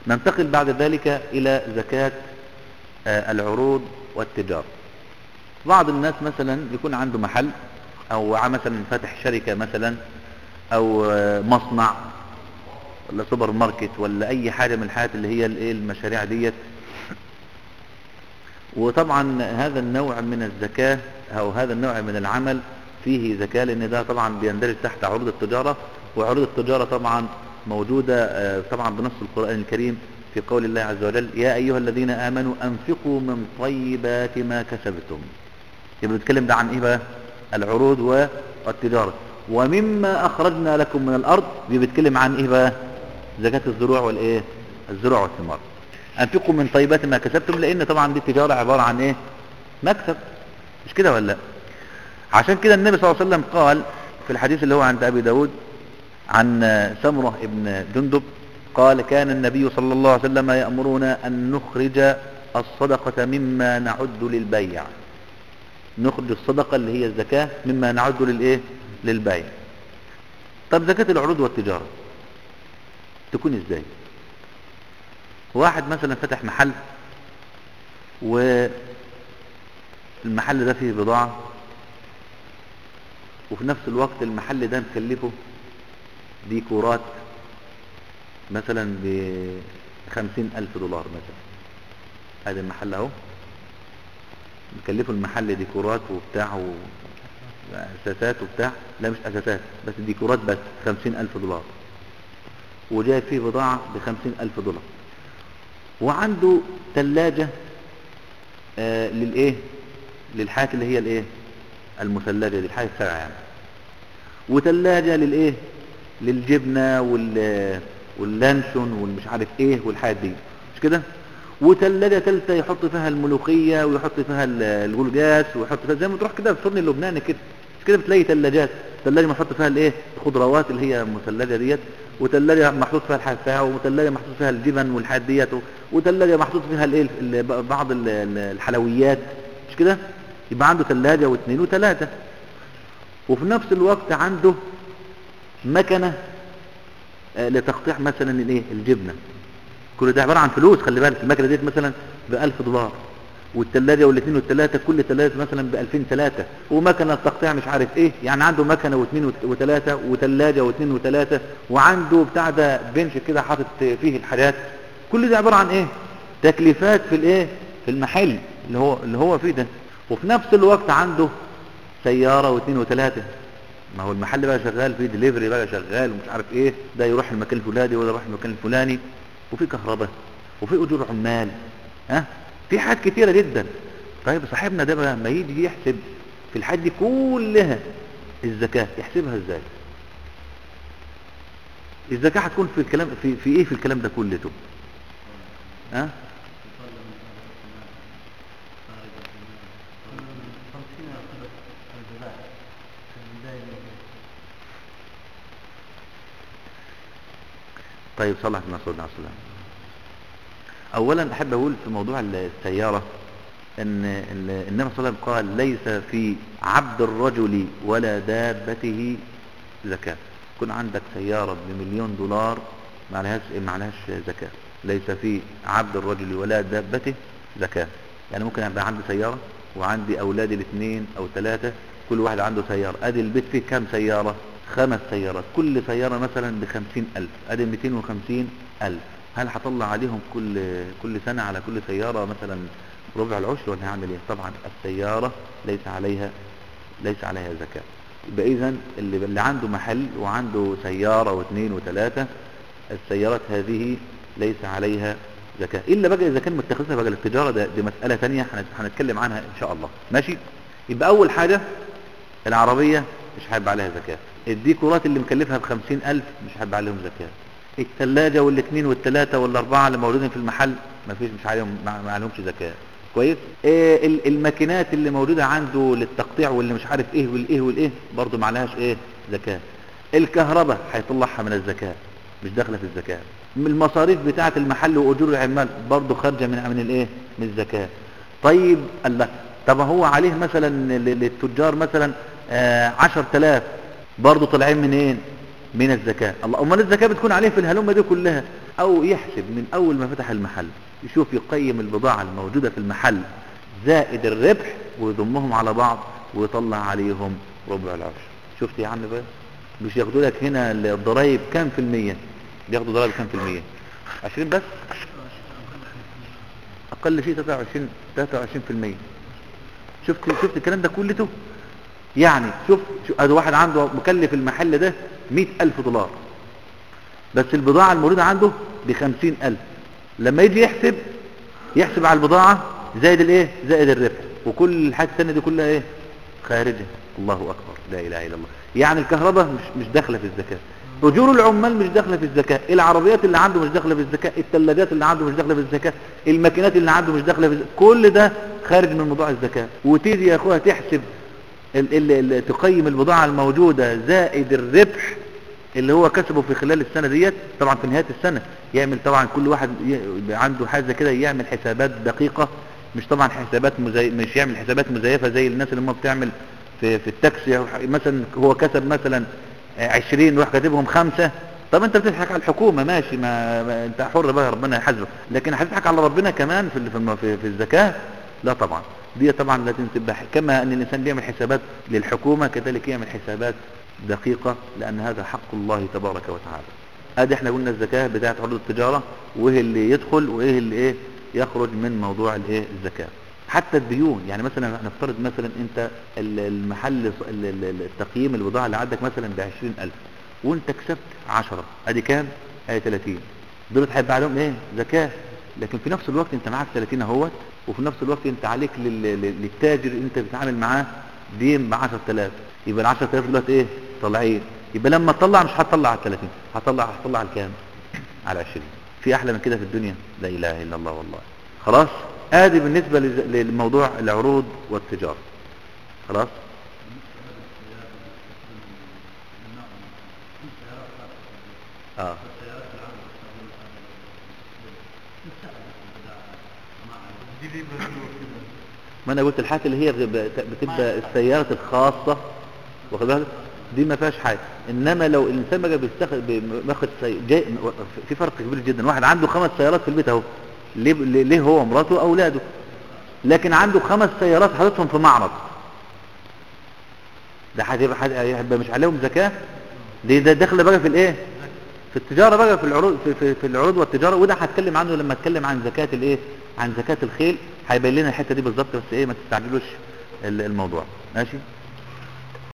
ننتقل بعد ذلك إلى زكاة آه، العروض والتجارة بعض الناس مثلا يكون عنده محل أو مثلا فاتح شركة مثلا أو آه، مصنع ولا سوبر ماركت ولا أي حاجة من الحاجات اللي هي الإيه المشاريع ديت وطبعا هذا النوع من الزكاة أو هذا النوع من العمل فيه زكاة لأن ده طبعا بيندرج تحت عروض التجارة وعروض التجارة طبعا موجودة آه، طبعا بنص القرآن الكريم في قول الله عز وجل يا أيها الذين آمنوا أنفقوا من طيبات ما كسبتم يبقى بيتكلم ده عن إيه بقى العروض والتجارة ومما أخرجنا لكم من الأرض يبقى بيتكلم عن إيه بقى زكاة الزروع والإيه الزروع والثمار أنفقوا من طيبات ما كسبتم لأن طبعا دي التجارة عبارة عن إيه مكسب مش كده ولا لا عشان كده النبي صلى الله عليه وسلم قال في الحديث اللي هو عند أبي داود عن سمرة ابن جندب قال كان النبي صلى الله عليه وسلم يأمرنا أن نخرج الصدقة مما نعد للبيع نخرج الصدقة اللي هي الزكاة مما نعد للإيه للبيع طب زكاة العروض والتجارة تكون ازاي واحد مثلا فتح محل والمحل ده فيه بضاعة وفي نفس الوقت المحل ده مكلفه ديكورات مثلا بخمسين ألف دولار مثلا هذا المحل اهو مكلفه المحل ديكورات وبتاع وأساسات وبتاع لا مش أساسات بس ديكورات بس خمسين ألف دولار وجايب فيه بضاعة بخمسين ألف دولار وعنده ثلاجة آه للإيه للحاجات اللي هي الإيه المثلجة دي الحاجة السبعة يعني وثلاجة للإيه للجبنة وال واللانشون والمش عارف ايه والحاجات دي مش كده وثلاجه ثالثه يحط فيها الملوخيه ويحط فيها الجولجاس ويحط فيها زي ما تروح كده في الفرن اللبناني كده مش كده بتلاقي ثلاجات ثلاجه محطوط فيها الايه الخضروات اللي هي المثلجه ديت وثلاجه محطوط فيها الحفاعه وثلاجه محطوط فيها الجبن والحاجات ديت وثلاجه محطوط فيها الايه بعض الحلويات مش كده يبقى عنده ثلاجه واثنين وثلاثه وفي نفس الوقت عنده مكنه لتقطيع مثلا الايه الجبنه كل ده عباره عن فلوس خلي بالك المكنه ديت مثلا ب 1000 دولار والثلاجه والاثنين والثلاثه كل ثلاجه مثلا ب 2003 ومكنه تقطيع مش عارف ايه يعني عنده مكنه واثنين وثلاثه وثلاجه واثنين وثلاثه وعنده بتاع ده بنش كده حاطط فيه الحاجات كل ده عباره عن ايه تكليفات في الايه في المحل اللي هو اللي هو فيه ده وفي نفس الوقت عنده سياره واثنين وثلاثه ما هو المحل بقى شغال فيه دليفري بقى شغال ومش عارف ايه ده يروح المكان الفلاني وده يروح المكان الفلاني وفي كهرباء وفي اجور عمال ها في حاجات كتيرة جدا طيب صاحبنا ده بقى ما يجي يحسب في الحاجات دي كلها الزكاة يحسبها ازاي الزكاة هتكون في الكلام في, في ايه في الكلام ده كلته ها طيب صلح بن مسعود عليه السلام اولا احب اقول في موضوع السيارة ان النبي صلى الله عليه وسلم قال ليس في عبد الرجل ولا دابته زكاة يكون عندك سيارة بمليون دولار ما عليهاش ما عليهاش زكاة ليس في عبد الرجل ولا دابته زكاة يعني ممكن يبقى عندي سيارة وعندي اولادي الاثنين او ثلاثة كل واحد عنده سيارة ادي البيت فيه كام سيارة خمس سيارات كل سيارة مثلا بخمسين ألف أدي ميتين وخمسين ألف هل هطلع عليهم كل كل سنة على كل سيارة مثلا ربع العشر ولا هعمل ايه طبعا السيارة ليس عليها ليس عليها زكاة يبقى اذا اللي, اللي عنده محل وعنده سيارة واثنين وثلاثة السيارات هذه ليس عليها زكاة الا بقى اذا كان متخذها بقى للتجارة ده دي مسألة ثانية هنتكلم عنها ان شاء الله ماشي يبقى اول حاجة العربية مش هيبقى عليها زكاة الديكورات اللي مكلفها بخمسين ألف مش هيبقى عليهم زكاة الثلاجة والاثنين والثلاثة والأربعة اللي موجودين في المحل ما فيش مش عليهم ما عليهمش زكاة كويس إيه الماكينات اللي موجودة عنده للتقطيع واللي مش عارف ايه والايه والايه برضه ما عليهاش ايه زكاة الكهرباء هيطلعها من الزكاة مش داخله في الزكاة المصاريف بتاعة المحل وأجور العمال برضه خارجة من من الايه من الزكاة طيب الله طب هو عليه مثلا للتجار مثلا آه عشر تلاف برضه طالعين منين من الزكاة الله امال الزكاة بتكون عليه في الهلومة دي كلها او يحسب من اول ما فتح المحل يشوف يقيم البضاعة الموجودة في المحل زائد الربح ويضمهم على بعض ويطلع عليهم ربع العشر شفت يا عم بقى مش ياخدوا لك هنا الضرايب كام في المية بياخدوا ضرايب كام في المية عشرين بس اقل شيء 23 23 في المية شفت شفت الكلام ده كلته يعني شوف شو- ادي واحد عنده مكلف المحل ده مئة ألف دولار بس البضاعة الموجودة عنده بخمسين ألف لما يجي يحسب يحسب على البضاعة زائد الايه زائد الربح وكل الحاجات الثانية دي كلها ايه خارجة الله أكبر لا إله إلا الله يعني الكهرباء مش مش داخلة في الزكاة أجور العمال مش داخلة في الزكاة العربيات اللي عنده مش داخلة في الزكاة الثلاجات اللي عنده مش داخلة في الزكاة الماكينات اللي عنده مش داخلة في الزكاة كل ده خارج من موضوع الزكاة وتيجي يا أخوها تحسب ال ال ال تقيم البضاعة الموجودة زائد الربح اللي هو كسبه في خلال السنة ديت طبعا في نهاية السنة يعمل طبعا كل واحد ي- يبقى عنده حاجة كده يعمل حسابات دقيقة مش طبعا حسابات مزي... مش يعمل حسابات مزيفة زي الناس اللي هم بتعمل في, في التاكسي أو ح- مثلا هو كسب مثلا آه، 20 وراح كاتبهم خمسة طب انت بتضحك على الحكومة ماشي ما, ما انت حر بقى ربنا يحاسبك لكن هتضحك على ربنا كمان في ال- في الم- في, في الزكاة لا طبعا دي طبعا لازم تبقى ح- كما ان الانسان بيعمل حسابات للحكومة كذلك يعمل حسابات دقيقة لان هذا حق الله تبارك وتعالى ادي احنا قلنا الزكاة بتاعت عروض التجارة وايه اللي يدخل وايه اللي ايه يخرج من موضوع الايه الزكاة حتى الديون يعني مثلا نفترض مثلا انت ال- المحل ص- ال- ال- ال- التقييم البضاعة اللي عندك مثلا ب 20000 وانت كسبت 10 ادي كام؟ ادي 30 دول هيبقى عليهم ايه؟ زكاة لكن في نفس الوقت انت معاك 30 اهوت وفي نفس الوقت انت عليك لل- لل- للتاجر اللي انت بتتعامل معاه دين ب 10000 يبقى ال 10000 دلوقتي ايه؟ طالعين يبقى لما تطلع مش هتطلع على 30 هتطلع هتطلع على كام؟ على 20 في احلى من كده في الدنيا لا اله الا الله والله خلاص ادي بالنسبة لز- للموضوع العروض والتجارة خلاص اه ما انا قلت الحاجات اللي هي بتبقى بتبقى السيارات الخاصة واخد بالك دي ما فيهاش حاجة انما لو الانسان بقى بيستخدم بياخد سي... جاي... في فرق كبير جدا واحد عنده خمس سيارات في البيت اهو ليه ليه هو ومراته واولاده لكن عنده خمس سيارات حاططهم في معرض ده هتبقى هيبقى مش عليهم زكاة دي ده داخله بقى في الايه في التجارة بقى في العروض في, في, في العروض والتجارة وده هتكلم عنه لما اتكلم عن زكاة الايه عن زكاة الخيل هيبين لنا الحتة دي بالظبط بس ايه ما تستعجلوش ال- الموضوع ماشي